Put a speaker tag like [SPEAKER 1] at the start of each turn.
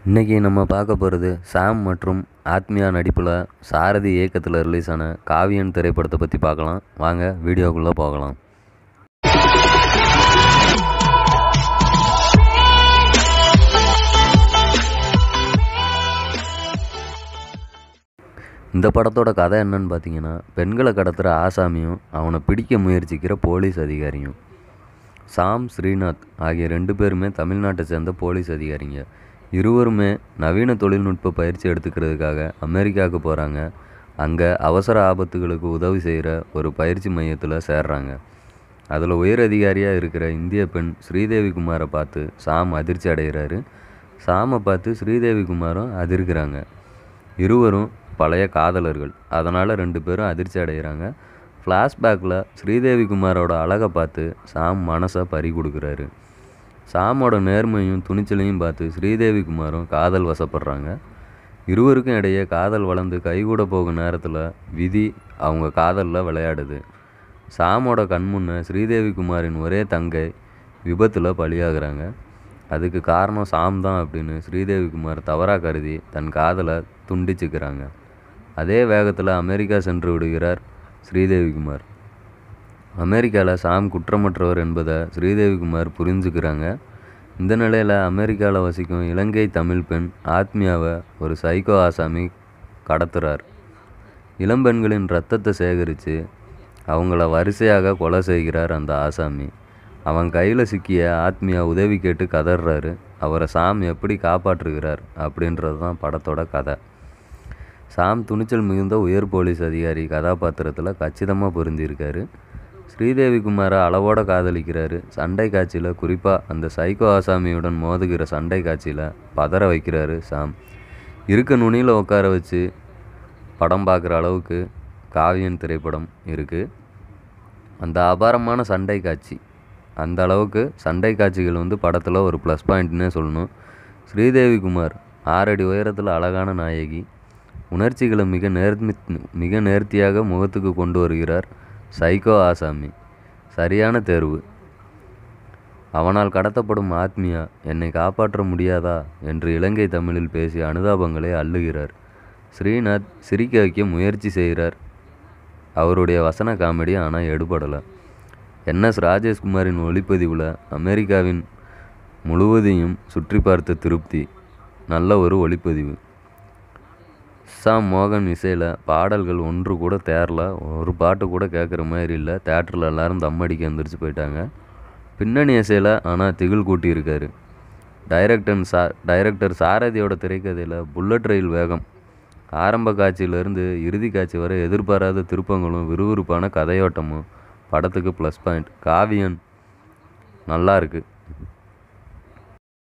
[SPEAKER 1] இன்றைக்கி நம்ம பார்க்க போகிறது சாம் மற்றும் ஆத்மியா நடிப்பில் சாரதி இயக்கத்தில் ரிலீஸ் ஆன காவியன் திரைப்படத்தை பற்றி பார்க்கலாம் வாங்க வீடியோக்குள்ளே போகலாம் இந்த படத்தோட கதை என்னன்னு பார்த்தீங்கன்னா பெண்களை கடத்துகிற ஆசாமியும் அவனை பிடிக்க முயற்சிக்கிற போலீஸ் அதிகாரியும் சாம் ஸ்ரீநாத் ஆகிய ரெண்டு பேருமே தமிழ்நாட்டை சேர்ந்த போலீஸ் அதிகாரிங்க இருவருமே நவீன தொழில்நுட்ப பயிற்சி எடுத்துக்கிறதுக்காக அமெரிக்காவுக்கு போகிறாங்க அங்கே அவசர ஆபத்துகளுக்கு உதவி செய்கிற ஒரு பயிற்சி மையத்தில் சேர்றாங்க அதில் உயர் அதிகாரியாக இருக்கிற இந்திய பெண் ஸ்ரீதேவி குமாரை பார்த்து சாம் அதிர்ச்சி அடைகிறாரு சாமை பார்த்து ஸ்ரீதேவி குமாரும் அதிர்கிறாங்க இருவரும் பழைய காதலர்கள் அதனால் ரெண்டு பேரும் அதிர்ச்சி அடைகிறாங்க ஃப்ளாஷ்பேக்கில் ஸ்ரீதேவி குமாரோட அழகை பார்த்து சாம் மனசை பறி கொடுக்குறாரு சாமோட நேர்மையும் துணிச்சலையும் பார்த்து ஸ்ரீதேவி குமாரும் காதல் வசப்படுறாங்க இருவருக்கும் இடையே காதல் வளர்ந்து கைகூட போகும் நேரத்தில் விதி அவங்க காதலில் விளையாடுது சாமோட கண்முன்ன ஸ்ரீதேவி குமாரின் ஒரே தங்கை விபத்தில் பலியாகிறாங்க அதுக்கு காரணம் சாம் தான் அப்படின்னு ஸ்ரீதேவி குமார் தவறாக கருதி தன் காதலை துண்டிச்சுக்கிறாங்க அதே வேகத்தில் அமெரிக்கா சென்று விடுகிறார் ஸ்ரீதேவி குமார் அமெரிக்காவில் சாம் குற்றமற்றவர் என்பதை ஸ்ரீதேவி குமார் புரிஞ்சுக்கிறாங்க இந்த நிலையில் அமெரிக்காவில் வசிக்கும் இலங்கை தமிழ் பெண் ஆத்மியாவை ஒரு சைக்கோ ஆசாமி கடத்துறார் இளம்பெண்களின் ரத்தத்தை சேகரித்து அவங்கள வரிசையாக கொலை செய்கிறார் அந்த ஆசாமி அவன் கையில் சிக்கிய ஆத்மியா உதவி கேட்டு கதறாரு அவரை சாம் எப்படி காப்பாற்றுகிறார் அப்படின்றது தான் படத்தோட கதை சாம் துணிச்சல் மிகுந்த உயர் போலீஸ் அதிகாரி கதாபாத்திரத்தில் கச்சிதமாக பொருந்திருக்காரு ஸ்ரீதேவி குமாரை அளவோட காதலிக்கிறாரு சண்டை காட்சியில் குறிப்பாக அந்த சைக்கோ ஆசாமியுடன் மோதுகிற சண்டை காட்சியில் பதற வைக்கிறாரு சாம் இருக்க நுனியில் உட்கார வச்சு படம் பார்க்குற அளவுக்கு காவியன் திரைப்படம் இருக்குது அந்த அபாரமான சண்டை காட்சி அந்த அளவுக்கு சண்டை காட்சிகள் வந்து படத்தில் ஒரு ப்ளஸ் பாயிண்ட்னே சொல்லணும் ஸ்ரீதேவி குமார் ஆறடி உயரத்தில் அழகான நாயகி உணர்ச்சிகளை மிக நேர்மி மிக நேர்த்தியாக முகத்துக்கு கொண்டு வருகிறார் சைக்கோ ஆசாமி சரியான தேர்வு அவனால் கடத்தப்படும் ஆத்மியா என்னை காப்பாற்ற முடியாதா என்று இலங்கை தமிழில் பேசி அனுதாபங்களை அள்ளுகிறார் ஸ்ரீநாத் சிரிக்க வைக்க முயற்சி செய்கிறார் அவருடைய வசன காமெடி ஆனால் எடுபடலை என்எஸ் ராஜேஷ்குமாரின் ஒளிப்பதிவில் அமெரிக்காவின் முழுவதையும் சுற்றி பார்த்த திருப்தி நல்ல ஒரு ஒளிப்பதிவு சாம் மோகன் இசையில் பாடல்கள் ஒன்று கூட தேரல ஒரு பாட்டு கூட கேட்குற மாதிரி இல்லை தேட்டரில் எல்லோரும் தம் அடிக்க எந்திரிச்சு போயிட்டாங்க பின்னணி இசையில் ஆனால் திகில் கூட்டியிருக்காரு டைரக்டர் சா டைரக்டர் சாரதியோட திரைக்கதையில் புல்லட் ரயில் வேகம் ஆரம்ப காட்சியிலேருந்து இறுதி காட்சி வரை எதிர்பாராத திருப்பங்களும் விறுவிறுப்பான கதையோட்டமும் படத்துக்கு ப்ளஸ் பாயிண்ட் காவியன் நல்லா இருக்குது